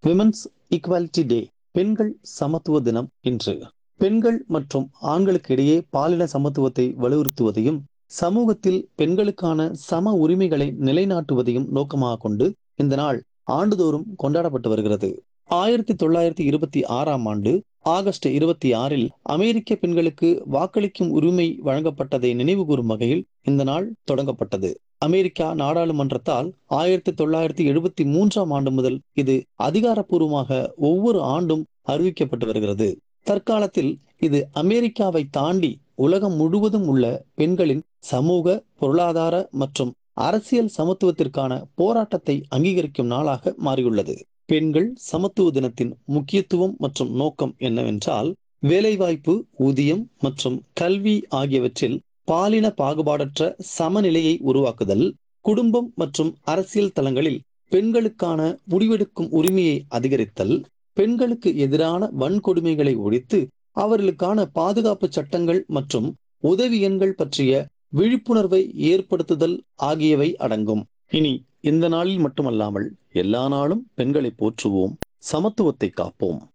women's equality டே பெண்கள் சமத்துவ தினம் இன்று பெண்கள் மற்றும் ஆண்களுக்கு இடையே பாலின சமத்துவத்தை வலியுறுத்துவதையும் சமூகத்தில் பெண்களுக்கான சம உரிமைகளை நிலைநாட்டுவதையும் நோக்கமாக கொண்டு இந்த நாள் ஆண்டுதோறும் கொண்டாடப்பட்டு வருகிறது ஆயிரத்தி தொள்ளாயிரத்தி இருபத்தி ஆறாம் ஆண்டு ஆகஸ்ட் இருபத்தி ஆறில் அமெரிக்க பெண்களுக்கு வாக்களிக்கும் உரிமை வழங்கப்பட்டதை நினைவுகூரும் வகையில் இந்த நாள் தொடங்கப்பட்டது அமெரிக்கா நாடாளுமன்றத்தால் ஆயிரத்தி தொள்ளாயிரத்தி எழுபத்தி மூன்றாம் ஆண்டு முதல் இது அதிகாரப்பூர்வமாக ஒவ்வொரு ஆண்டும் அறிவிக்கப்பட்டு வருகிறது தற்காலத்தில் இது அமெரிக்காவை தாண்டி உலகம் முழுவதும் உள்ள பெண்களின் சமூக பொருளாதார மற்றும் அரசியல் சமத்துவத்திற்கான போராட்டத்தை அங்கீகரிக்கும் நாளாக மாறியுள்ளது பெண்கள் சமத்துவ தினத்தின் முக்கியத்துவம் மற்றும் நோக்கம் என்னவென்றால் வேலைவாய்ப்பு ஊதியம் மற்றும் கல்வி ஆகியவற்றில் பாலின பாகுபாடற்ற சமநிலையை உருவாக்குதல் குடும்பம் மற்றும் அரசியல் தளங்களில் பெண்களுக்கான முடிவெடுக்கும் உரிமையை அதிகரித்தல் பெண்களுக்கு எதிரான வன்கொடுமைகளை ஒழித்து அவர்களுக்கான பாதுகாப்பு சட்டங்கள் மற்றும் உதவி எண்கள் பற்றிய விழிப்புணர்வை ஏற்படுத்துதல் ஆகியவை அடங்கும் இனி இந்த நாளில் மட்டுமல்லாமல் எல்லா நாளும் பெண்களை போற்றுவோம் சமத்துவத்தை காப்போம்